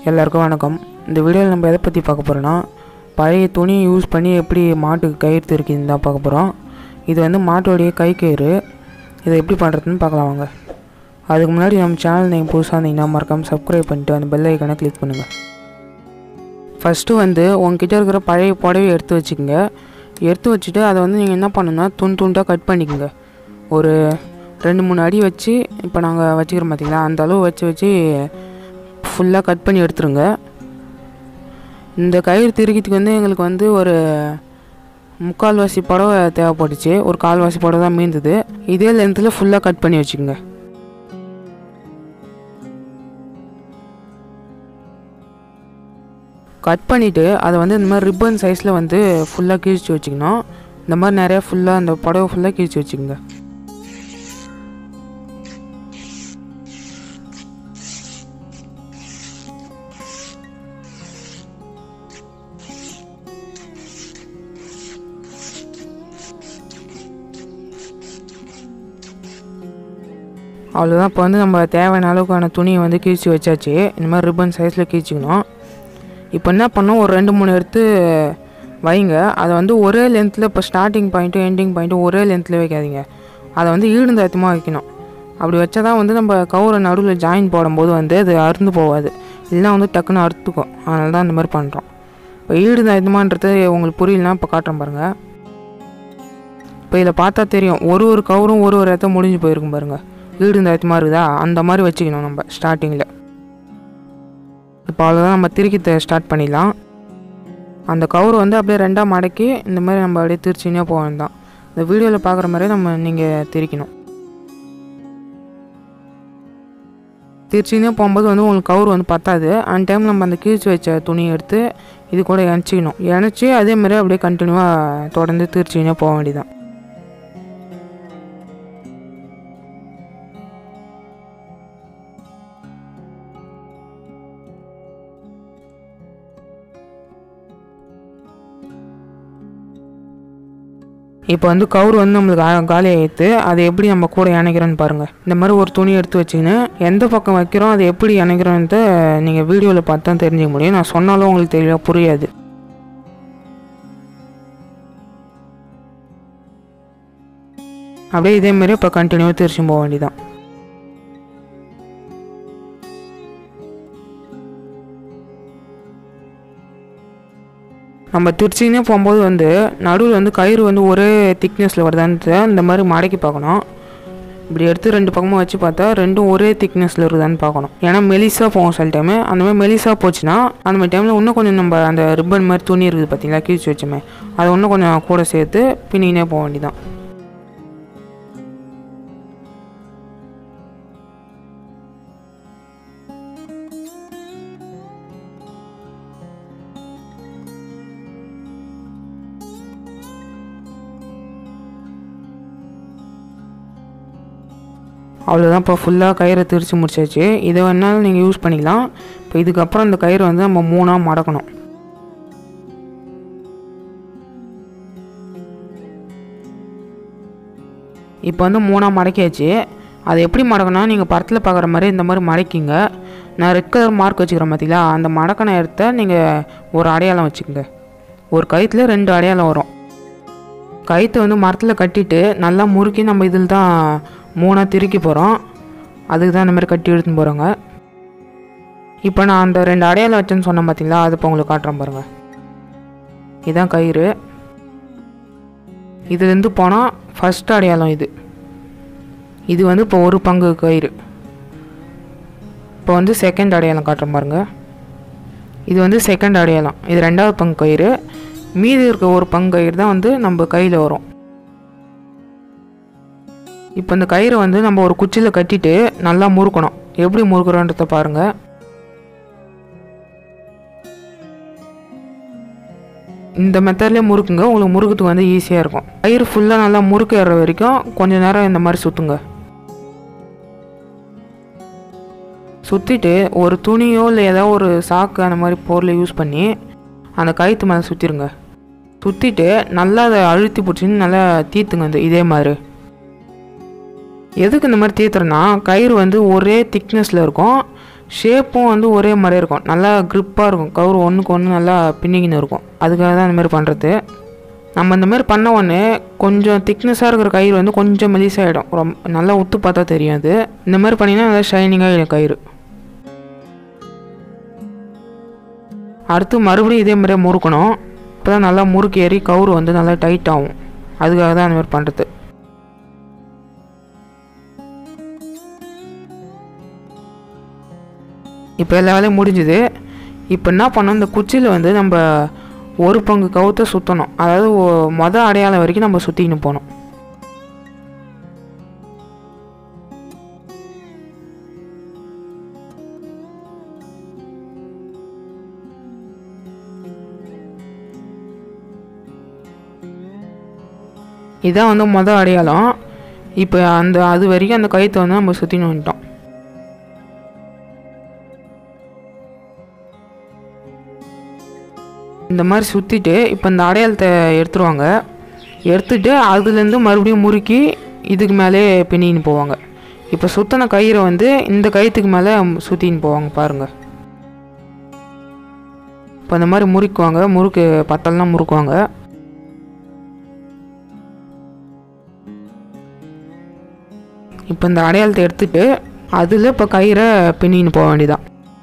எல்லாருக்கும் வணக்கம் இந்த வீடியோவில் நம்ம எதை பற்றி பார்க்க போகிறோன்னா பழைய துணியை யூஸ் பண்ணி எப்படி மாட்டுக்கு கயிறு திருக்கின்னு தான் பார்க்க போகிறோம் இது வந்து மாட்டோடைய கை கயிறு இதை எப்படி பண்ணுறதுன்னு பார்க்கலாம் வாங்க அதுக்கு முன்னாடி நம்ம சேனல் நீங்கள் புதுசாக இருந்தீங்கன்னா மறக்காமல் சப்ஸ்கிரைப் பண்ணிட்டு அந்த பெல் ஐக்கனை கிளிக் பண்ணுங்கள் ஃபஸ்ட்டு வந்து உங்ககிட்ட இருக்கிற பழைய புடவையை எடுத்து வச்சுக்கோங்க எடுத்து வச்சுட்டு அதை வந்து நீங்கள் என்ன பண்ணணும்னா துண்டு துண்டாக கட் பண்ணிக்கோங்க ஒரு ரெண்டு மூணு அடி வச்சு இப்போ நாங்கள் வச்சுக்கிறோம் பார்த்தீங்களா அந்த அளவு வச்சு வச்சு ஃபுல்லாக கட் பண்ணி எடுத்துருங்க இந்த கயிறு திருக்கிறதுக்கு வந்து எங்களுக்கு வந்து ஒரு முக்கால்வாசி புடவை தேவைப்பட்டுச்சு ஒரு கால்வாசி புடவை தான் மீந்தது இதே லென்த்தில் ஃபுல்லாக கட் பண்ணி வச்சுக்கோங்க கட் பண்ணிவிட்டு அதை வந்து இந்த மாதிரி ரிப்பன் சைஸில் வந்து ஃபுல்லாக கிழிச்சு வச்சுக்கணும் இந்த மாதிரி நிறையா ஃபுல்லாக அந்த புடவை ஃபுல்லாக கிழிச்சு வச்சுக்கோங்க அவ்வளோதான் இப்போ வந்து நம்ம தேவையான அளவுக்கான துணியை வந்து கிழிச்சு வச்சாச்சு இந்த மாதிரி ரிப்பன் சைஸில் கிழிச்சிக்கணும் இப்போ என்ன பண்ணோம் ஒரு ரெண்டு மூணு எடுத்து வைங்க அதை வந்து ஒரே லென்த்தில் இப்போ ஸ்டார்டிங் பாயிண்ட்டும் எண்டிங் பாயிண்ட்டும் ஒரே லென்த்தில் வைக்காதீங்க அதை வந்து ஈடுந்தாயத்தமாக வைக்கணும் அப்படி வச்சா தான் வந்து நம்ம கவுரை நடுவில் ஜாயின் போடும்போது வந்து அது அறுந்து போகாது இல்லைன்னா வந்து டக்குன்னு அறுத்துக்கும் அதனால தான் அந்த மாதிரி பண்ணுறோம் இப்போ ஈடுந்தாயத்தமான்றது உங்களுக்கு புரியலனா இப்போ காட்டுறேன் பாருங்கள் இப்போ இதில் பார்த்தா தெரியும் ஒரு ஒரு கவரும் ஒரு ஒரு இடத்த முடிஞ்சு போயிருக்கும் பாருங்கள் ஈடு இந்த மாதிரி இருக்குதா அந்த மாதிரி வச்சுக்கணும் நம்ம ஸ்டார்டிங்கில் இப்போ அவ்வளோதான் நம்ம திருக்கி ஸ்டார்ட் பண்ணிடலாம் அந்த கவர் வந்து அப்படியே ரெண்டாக மடக்கி இந்த மாதிரி நம்ம அப்படியே திருச்சினே போக வேண்டாம் இந்த வீடியோவில் பார்க்குற மாதிரியே நம்ம நீங்கள் திரிக்கணும் திருச்சினே போகும்போது வந்து உங்களுக்கு கவர் வந்து பத்தாது அந்த டைம் நம்ம அந்த கீழ்ச்சி வச்ச துணியை எடுத்து இது கூட இணைச்சிக்கணும் இணைச்சி அதே மாதிரி அப்படியே கண்டினியூவாக தொடர்ந்து திருச்சினே போக வேண்டியதான் இப்போ வந்து கவுர் வந்து நம்மளுக்கு ஆ- காலி ஆகிடுது அதை எப்படி நம்ம கூட இணைக்கிறோன்னு பாருங்கள் இந்த மாதிரி ஒரு துணி எடுத்து வச்சுக்கின்னு எந்த பக்கம் வைக்கிறோம் அதை எப்படி இணைக்கிறோன்ட்டு நீங்கள் வீடியோவில் பார்த்து தான் தெரிஞ்சுக்க முடியும் நான் சொன்னாலும் உங்களுக்கு தெளிவாக புரியாது அப்படியே இதே மாதிரி இப்போ கண்டினியூவாக திருச்சும் போக வேண்டியதான் நம்ம திருச்சினே போகும்போது வந்து நடுவில் வந்து கயிறு வந்து ஒரே திக்னஸில் வருதான்னு இந்த மாதிரி மடக்கி பார்க்கணும் இப்படி எடுத்து ரெண்டு பக்கமும் வச்சு பார்த்தா ரெண்டும் ஒரே திக்னஸில் இருக்குதான்னு பார்க்கணும் ஏன்னா மெலிசாக போகும் சில டைமு அந்த மாதிரி மெலிசாக போச்சுன்னா அந்த மாதிரி டைமில் இன்னும் கொஞ்சம் நம்ம அந்த ரிப்பன் மாதிரி துணி இருக்குது பார்த்தீங்களா கிழிச்சு வச்சோமே அதை இன்னும் கொஞ்சம் கூட சேர்த்து பின்னினே போக வேண்டியதான் அவ்வளோதான் இப்போ ஃபுல்லாக கயிறை திரிச்சு முடிச்சாச்சு இதை வேணாலும் நீங்கள் யூஸ் பண்ணிக்கலாம் இப்போ இதுக்கப்புறம் இந்த கயிறு வந்து நம்ம மூணாக மடக்கணும் இப்போ வந்து மூணாக மடக்கியாச்சு அதை எப்படி மடக்கணும் நீங்கள் படத்தில் பார்க்குற மாதிரி இந்த மாதிரி மடக்கிங்க நான் ரெட் கலர் மார்க் வச்சுக்கிறேன் பார்த்தீங்களா அந்த மடக்கின இடத்த நீங்கள் ஒரு அடையாளம் வச்சுக்கோங்க ஒரு கயிற்றுல ரெண்டு அடையாளம் வரும் கயிற்று வந்து மரத்தில் கட்டிட்டு நல்லா முறுக்கி நம்ம இதில் தான் மூணாக திருக்கி போகிறோம் அதுக்கு தான் இந்த மாதிரி கட்டி எடுத்துன்னு போகிறோங்க இப்போ நான் அந்த ரெண்டு அடையாளம் வச்சேன்னு சொன்னேன் பார்த்தீங்களா அது இப்போ உங்களுக்கு காட்டுறேன் பாருங்கள் இதுதான் கயிறு இதுலேருந்து போனால் ஃபஸ்ட் அடையாளம் இது இது வந்து இப்போ ஒரு பங்கு கயிறு இப்போ வந்து செகண்ட் அடையாளம் காட்டுறேன் பாருங்க இது வந்து செகண்ட் அடையாளம் இது ரெண்டாவது பங்கு கயிறு மீதி இருக்க ஒரு பங்கு கயிறு தான் வந்து நம்ம கையில் வரும் இப்போ இந்த கயிறை வந்து நம்ம ஒரு குச்சியில் கட்டிட்டு நல்லா முறுக்கணும் எப்படி முறுக்குறோன்றத பாருங்க இந்த மெத்தட்லேயே முறுக்குங்க உங்களுக்கு முறுக்கிறதுக்கு வந்து ஈஸியாக இருக்கும் கயிறு ஃபுல்லாக நல்லா முறுக்கு ஏறுற வரைக்கும் கொஞ்ச நேரம் இந்த மாதிரி சுற்றுங்க சுற்றிட்டு ஒரு துணியோ இல்லை ஏதாவது ஒரு சாக்கு அந்த மாதிரி பொருளை யூஸ் பண்ணி அந்த கயிற்று மேலே சுற்றிருங்க சுற்றிட்டு நல்லா அதை அழுத்தி பிடிச்சின்னு நல்லா தீத்துங்க இந்த இதே மாதிரி எதுக்கு இந்த மாதிரி தீத்துறேன்னா கயிறு வந்து ஒரே திக்னஸில் இருக்கும் ஷேப்பும் வந்து ஒரே மாதிரி இருக்கும் நல்லா க்ரிப்பாக இருக்கும் கவுரு ஒன்றுக்கு ஒன்று நல்லா பின்னிக்கின்னு இருக்கும் அதுக்காக தான் இந்த மாதிரி பண்ணுறது நம்ம இந்த மாதிரி பண்ண உடனே கொஞ்சம் திக்னஸாக இருக்கிற கயிறு வந்து கொஞ்சம் மெலிசாகிடும் ரொம்ப நல்லா உத்து பார்த்தா தெரியும் அது இந்த மாதிரி பண்ணிங்கன்னா நல்லா ஷைனிங்காக இருக்கும் கயிறு அடுத்து மறுபடியும் இதே மாதிரியே முறுக்கணும் இப்போ தான் நல்லா முறுக்கு ஏறி கவுரு வந்து நல்லா டைட் ஆகும் அதுக்காக தான் அந்த மாதிரி பண்ணுறது இப்போ எல்லா வேலையும் முடிஞ்சுது இப்போ என்ன பண்ணோம் இந்த குச்சியில் வந்து நம்ம ஒரு பங்கு கவுத்தை சுற்றணும் அதாவது ஒ- மொத அடையாளம் வரைக்கும் நம்ம சுற்றிக்கின்னு போகணும் இதான் வந்து மொதல் அடையாளம் இப்போ அந்த அது வரைக்கும் அந்த கயிற்றை வந்து நம்ம சுற்றின்னு வந்துட்டோம் இந்த மாதிரி சுற்றிட்டு இப்போ இந்த அடையாளத்தை எடுத்துருவாங்க எடுத்துட்டு அதுலேருந்து மறுபடியும் முறுக்கி இதுக்கு மேலே பின்னின்னு போவாங்க இப்போ சுத்தின கயிறை வந்து இந்த கயிற்றுக்கு மேலே சுற்றின்னு போவாங்க பாருங்கள் இப்போ இந்த மாதிரி முறுக்குவாங்க முறுக்கு பத்தல்லாம் முறுக்குவாங்க இப்போ இந்த அடையாளத்தை எடுத்துட்டு அதில் இப்போ கயிறை பின்னின்னு போக வேண்டியதான்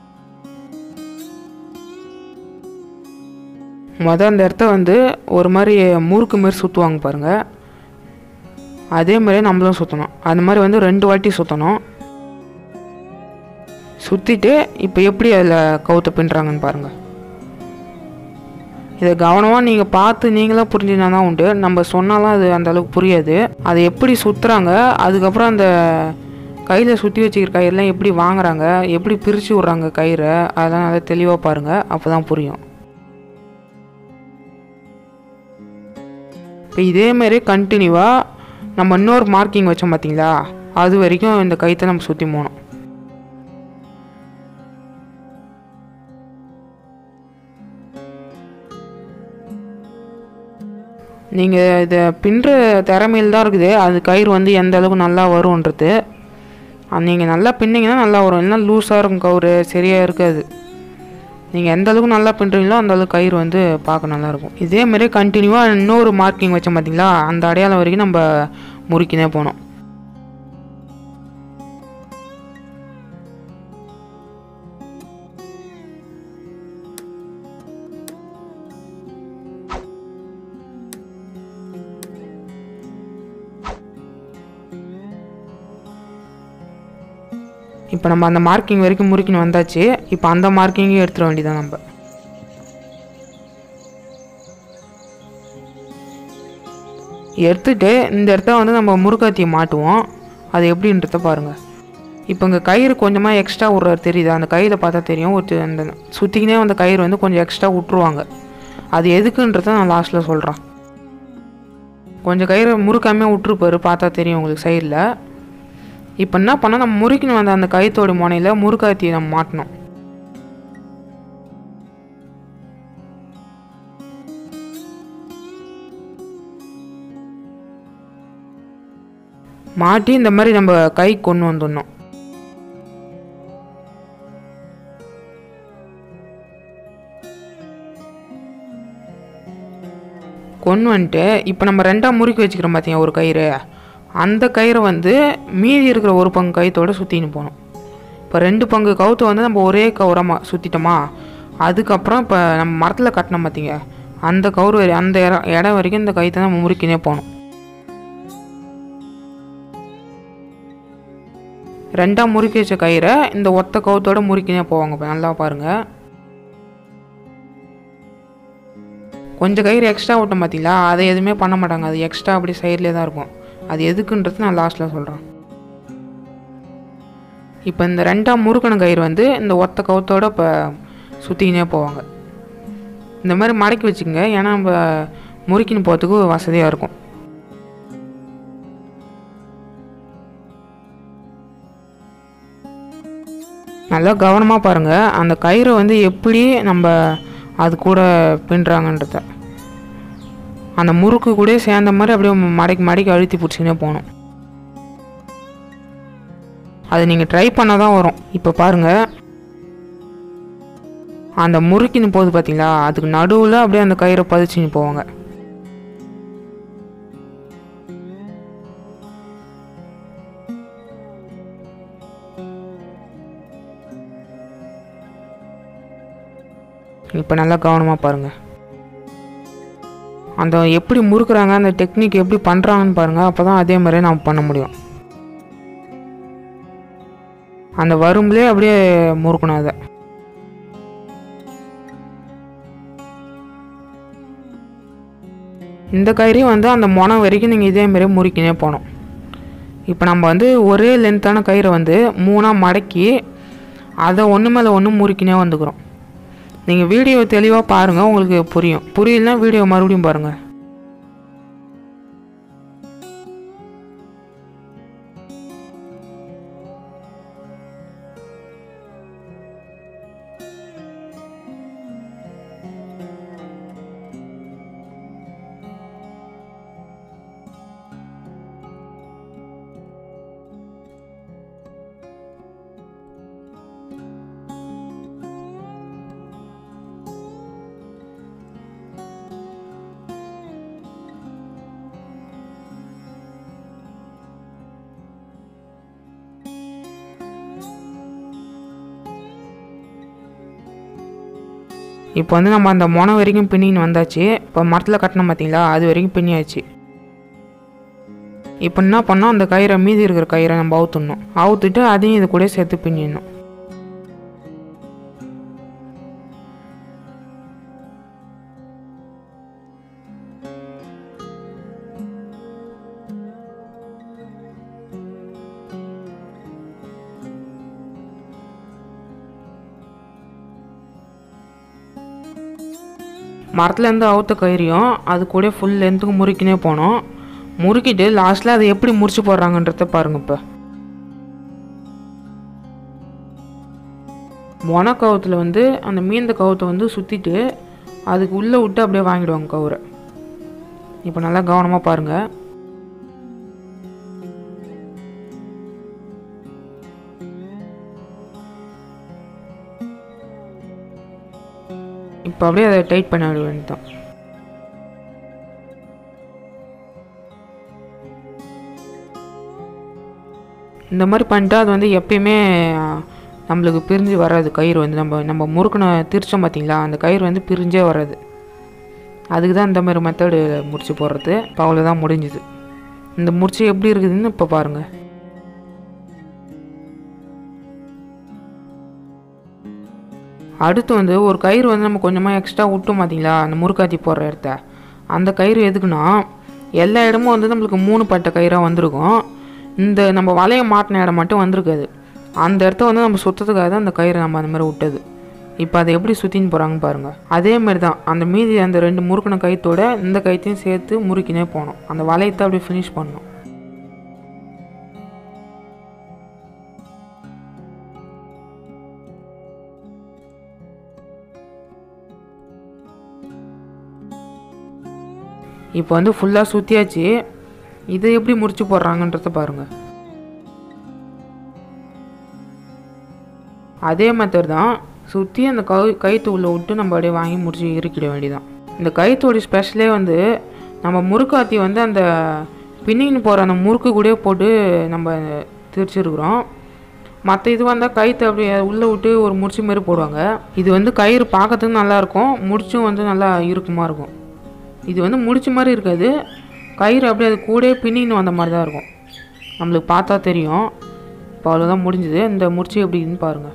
மொதல் அந்த இடத்த வந்து ஒரு மாதிரி முறுக்கு மாரி சுற்றுவாங்க பாருங்கள் அதே மாதிரி நம்மளும் சுற்றணும் அந்த மாதிரி வந்து ரெண்டு வாட்டி சுற்றணும் சுற்றிட்டு இப்போ எப்படி அதில் கவுத்த பின்னுறாங்கன்னு பாருங்கள் இதை கவனமாக நீங்கள் பார்த்து நீங்களாக புரிஞ்சுனா தான் உண்டு நம்ம சொன்னாலும் அது அந்த அளவுக்கு புரியாது அதை எப்படி சுற்றுறாங்க அதுக்கப்புறம் அந்த கையில் சுற்றி வச்சுக்கிற கயிறுலாம் எப்படி வாங்குறாங்க எப்படி பிரித்து விட்றாங்க கயிறை அதெல்லாம் நல்லா தெளிவாக பாருங்கள் அப்போ தான் புரியும் இப்போ இதேமாரி கண்டினியூவாக நம்ம இன்னொரு மார்க்கிங் வச்சோம் பார்த்தீங்களா அது வரைக்கும் இந்த கயிற்றை நம்ம சுற்றி போகணும் நீங்கள் இதை பின்னுற திறமையில் தான் இருக்குது அது கயிறு வந்து எந்த அளவுக்கு நல்லா வரும்ன்றது நீங்கள் நல்லா பின்னிங்கன்னா நல்லா வரும் இல்லைன்னா லூஸாக இருக்கும் கயிறு சரியாக இருக்காது நீங்கள் எந்த அளவுக்கு நல்லா பின்னுறீங்களோ அந்த அளவுக்கு கயிறு வந்து பார்க்க நல்லாயிருக்கும் இதே மாதிரி கண்டினியூவாக இன்னொரு மார்க்கிங் வச்சோம் பார்த்தீங்களா அந்த அடையாளம் வரைக்கும் நம்ம முறுக்கினே போனோம் இப்போ நம்ம அந்த மார்க்கிங் வரைக்கும் முறுக்கின்னு வந்தாச்சு இப்போ அந்த மார்க்கிங்கையும் எடுத்துட வேண்டியதான் நம்ம எடுத்துட்டு இந்த இடத்த வந்து நம்ம முறுக்காத்தியை மாட்டுவோம் அது எப்படின்றத பாருங்கள் இப்போ இங்கே கயிறு கொஞ்சமாக எக்ஸ்ட்ரா விட்றாரு தெரியுதா அந்த கயிறை பார்த்தா தெரியும் ஒரு அந்த சுற்றிக்கினே அந்த கயிறு வந்து கொஞ்சம் எக்ஸ்ட்ரா விட்ருவாங்க அது எதுக்குன்றத நான் லாஸ்ட்டில் சொல்கிறேன் கொஞ்சம் கயிறு முறுக்காமே விட்ருப்பாரு பார்த்தா தெரியும் உங்களுக்கு சைடில் இப்போ என்ன பண்ணால் நம்ம முறுக்கின்னு வந்த அந்த கயிற்றோட முனையில் முறுக்காத்தியை நம்ம மாட்டணும் மாட்டி இந்த மாதிரி நம்ம கை கொண்டு வந்துடணும் கொண்டு வந்துட்டு இப்போ நம்ம ரெண்டாக முறுக்கி வச்சுக்கிறோம் பார்த்தீங்க ஒரு கயிறு அந்த கயிறை வந்து மீதி இருக்கிற ஒரு பங்கு கயிற்றோட சுற்றின்னு போகணும் இப்போ ரெண்டு பங்கு கவுத்தை வந்து நம்ம ஒரே கவுரமாக சுற்றிட்டோமா அதுக்கப்புறம் இப்போ நம்ம மரத்தில் கட்டினோம் பார்த்தீங்க அந்த கவுரு வரை அந்த இடம் இடம் வரைக்கும் இந்த கயிற்றை நம்ம முறுக்கினே போகணும் ரெண்டாக முறுக்கி வச்ச கயிறை இந்த ஒத்த கவுத்தோட முறுக்கினே போவாங்க இப்போ நல்லா பாருங்கள் கொஞ்சம் கயிறு எக்ஸ்ட்ரா விட்டோம் பார்த்தீங்களா அதை எதுவுமே பண்ண மாட்டாங்க அது எக்ஸ்ட்ரா அப்படி சைட்லேயே தான் இருக்கும் அது எதுக்குன்றது நான் லாஸ்ட்டில் சொல்கிறேன் இப்போ இந்த ரெண்டாம் முறுக்கண கயிறு வந்து இந்த ஒத்த கவுத்தோட இப்போ சுற்றிக்கினே போவாங்க இந்த மாதிரி மடக்கி வச்சுக்கோங்க ஏன்னா நம்ம முறுக்கின்னு போகிறதுக்கு வசதியாக இருக்கும் நல்லா கவனமாக பாருங்கள் அந்த கயிறை வந்து எப்படி நம்ம அது கூட பின்னுறாங்கன்றத அந்த முறுக்கு கூட சேர்ந்த மாதிரி அப்படியே மடக்கி மடக்கி அழுத்தி பிடிச்சிக்கினே போகணும் அது நீங்கள் ட்ரை பண்ண தான் வரும் இப்போ பாருங்கள் அந்த முறுக்கின்னு போகுது பார்த்தீங்களா அதுக்கு நடுவில் அப்படியே அந்த கயிறை பதிச்சுன்னு போவாங்க இப்போ நல்லா கவனமாக பாருங்கள் அந்த எப்படி முறுக்குறாங்க அந்த டெக்னிக் எப்படி பண்ணுறாங்கன்னு பாருங்கள் அப்போ தான் அதே மாதிரியே நாம் பண்ண முடியும் அந்த வரும்லே அப்படியே முறுக்கணும் அதை இந்த கயிறையும் வந்து அந்த முனம் வரைக்கும் நீங்கள் இதே மாதிரியே முறுக்கினே போகணும் இப்போ நம்ம வந்து ஒரே லென்த்தான கயிறை வந்து மூணாக மடக்கி அதை ஒன்று மேலே ஒன்று முறுக்கினே வந்துக்கிறோம் நீங்கள் வீடியோ தெளிவாக பாருங்கள் உங்களுக்கு புரியும் புரியலனா வீடியோ மறுபடியும் பாருங்கள் இப்போ வந்து நம்ம அந்த முனை வரைக்கும் பின்னின்னு வந்தாச்சு இப்போ மரத்தில் கட்டினோம் பார்த்தீங்களா அது வரைக்கும் பின்னியாச்சு இப்போ என்ன பண்ணோம் அந்த கயிறை மீதி இருக்கிற கயிறை நம்ம அவுத்துடணும் அவுத்துட்டு அதையும் இது கூட சேர்த்து பின்னிடணும் மரத்துலேருந்து அவுத்த கயிறையும் அது கூட ஃபுல் லென்த்துக்கு முறுக்கினே போனோம் முறுக்கிட்டு லாஸ்ட்டில் அதை எப்படி முறிச்சு போடுறாங்கன்றத பாருங்க இப்போ மொன கவுத்தில் வந்து அந்த மீந்த கவுத்தை வந்து சுற்றிட்டு அதுக்கு உள்ளே விட்டு அப்படியே வாங்கிடுவாங்க கவுரை இப்போ நல்லா கவனமாக பாருங்கள் இப்போ அப்படியே அதை டைட் பண்ண விட வேண்டியதான் இந்த மாதிரி பண்ணிட்டா அது வந்து எப்பயுமே ஆ, நம்மளுக்கு பிரிஞ்சு வராது கயிறு வந்து நம்ம நம்ம முறுக்குன திரிச்சோம் பார்த்தீங்களா அந்த கயிறு வந்து பிரிஞ்சே வராது அதுக்கு தான் இந்த மாதிரி மெத்தடு முடிச்சு போடுறது இப்போ அவ்வளோதான் முடிஞ்சுது இந்த முடிச்சு எப்படி இருக்குதுன்னு இப்போ பாருங்கள் அடுத்து வந்து ஒரு கயிறு வந்து நம்ம கொஞ்சமாக எக்ஸ்ட்ரா விட்டோம் பார்த்தீங்களா அந்த முறுக்காத்தி போடுற இடத்த அந்த கயிறு எதுக்குன்னா எல்லா இடமும் வந்து நம்மளுக்கு மூணு பட்ட கயிறாக வந்திருக்கும் இந்த நம்ம வலையை மாட்டின இடம் மட்டும் வந்திருக்காது அந்த இடத்த வந்து நம்ம சுத்தத்துக்காக தான் அந்த கயிறை நம்ம அந்த மாதிரி விட்டது இப்போ அதை எப்படி சுற்றின்னு போகிறாங்கன்னு பாருங்கள் அதே மாதிரி தான் அந்த மீதி அந்த ரெண்டு முறுக்கின கயிற்றோட இந்த கயிற்றையும் சேர்த்து முறுக்கினே போகணும் அந்த வளையத்தை அப்படியே ஃபினிஷ் பண்ணணும் இப்போ வந்து ஃபுல்லாக சுற்றியாச்சு இதை எப்படி முடிச்சு போடுறாங்கன்றத பாருங்கள் அதே மெத்தட் தான் சுற்றி அந்த கை கயிற்று உள்ள விட்டு நம்ம அப்படியே வாங்கி முடிச்சு இறுக்கிட வேண்டியதான் இந்த கயிற்றோட ஸ்பெஷலே வந்து நம்ம முறுக்காத்தி வந்து அந்த பின்னின்னு போகிற அந்த முறுக்கு கூட போட்டு நம்ம திரிச்சிருக்கிறோம் மற்ற இது வந்தால் கயிற்று அப்படியே உள்ளே விட்டு ஒரு முடிச்சு மாதிரி போடுவாங்க இது வந்து கயிறு பார்க்கறதுக்கு நல்லாயிருக்கும் முடிச்சும் வந்து நல்லா இறுக்கமாக இருக்கும் இது வந்து முடிச்ச மாதிரி இருக்காது கயிறு அப்படியே அது கூடயே பின்னின்னு வந்த மாதிரி தான் இருக்கும் நம்மளுக்கு பார்த்தா தெரியும் இப்போ அவ்வளோதான் முடிஞ்சுது இந்த முடிச்சு எப்படின்னு பாருங்கள்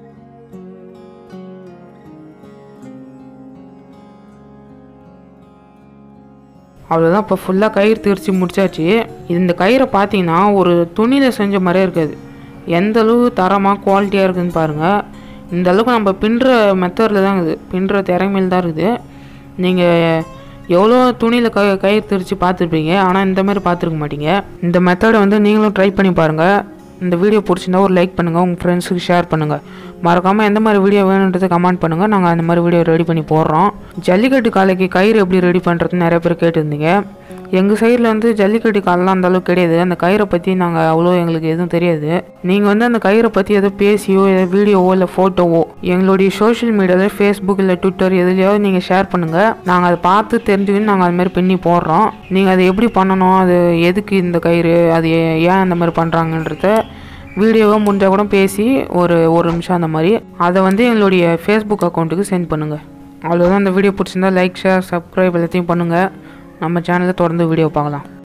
அவ்வளோதான் இப்போ ஃபுல்லாக கயிறு திரிச்சு முடிச்சாச்சு இது இந்த கயிறை பார்த்தீங்கன்னா ஒரு துணியில் செஞ்ச மாதிரியே இருக்காது எந்த அளவு தரமாக குவாலிட்டியாக இருக்குதுன்னு பாருங்கள் இந்த அளவுக்கு நம்ம பின்னுற மெத்தடில் தான் இருக்குது பின்னுற திறமையில் தான் இருக்குது நீங்கள் எவ்வளோ துணியில் க கயிறு திரிச்சு பார்த்துருப்பீங்க ஆனால் இந்த மாதிரி பார்த்துருக்க மாட்டீங்க இந்த மெத்தடை வந்து நீங்களும் ட்ரை பண்ணி பாருங்கள் இந்த வீடியோ பிடிச்சிருந்தா ஒரு லைக் பண்ணுங்கள் உங்கள் ஃப்ரெண்ட்ஸுக்கு ஷேர் பண்ணுங்கள் மறக்காமல் எந்த மாதிரி வீடியோ வேணுன்றதை கமெண்ட் பண்ணுங்கள் நாங்கள் அந்த மாதிரி வீடியோ ரெடி பண்ணி போடுறோம் ஜல்லிக்கட்டு காலைக்கு கயிறு எப்படி ரெடி பண்ணுறதுன்னு நிறைய பேர் கேட்டிருந்தீங்க எங்கள் சைடில் வந்து ஜல்லிக்கட்டு காலெலாம் அந்த அளவுக்கு கிடையாது அந்த கயிறை பற்றி நாங்கள் அவ்வளோ எங்களுக்கு எதுவும் தெரியாது நீங்கள் வந்து அந்த கயிறை பற்றி எதோ பேசியோ ஏதோ வீடியோவோ இல்லை ஃபோட்டோவோ எங்களுடைய சோஷியல் மீடியாவில் ஃபேஸ்புக் இல்லை ட்விட்டர் எதுலையாவது நீங்கள் ஷேர் பண்ணுங்கள் நாங்கள் அதை பார்த்து தெரிஞ்சுக்கின்னு நாங்கள் அது மாதிரி பின்னி போடுறோம் நீங்கள் அதை எப்படி பண்ணணும் அது எதுக்கு இந்த கயிறு அது ஏ- ஏன் அந்த மாதிரி பண்ணுறாங்கன்றத வீடியோவாக முடிஞ்சால் கூட பேசி ஒரு ஒரு நிமிஷம் அந்த மாதிரி அதை வந்து எங்களுடைய ஃபேஸ்புக் அக்கௌண்ட்டுக்கு சென்ட் பண்ணுங்கள் அவ்வளோதான் இந்த வீடியோ பிடிச்சிருந்தா லைக் ஷேர் சப்ஸ்கிரைப் எல்லாத்தையும் பண்ணுங்கள் நம்ம சேனலில் தொடர்ந்து வீடியோ பார்க்கலாம்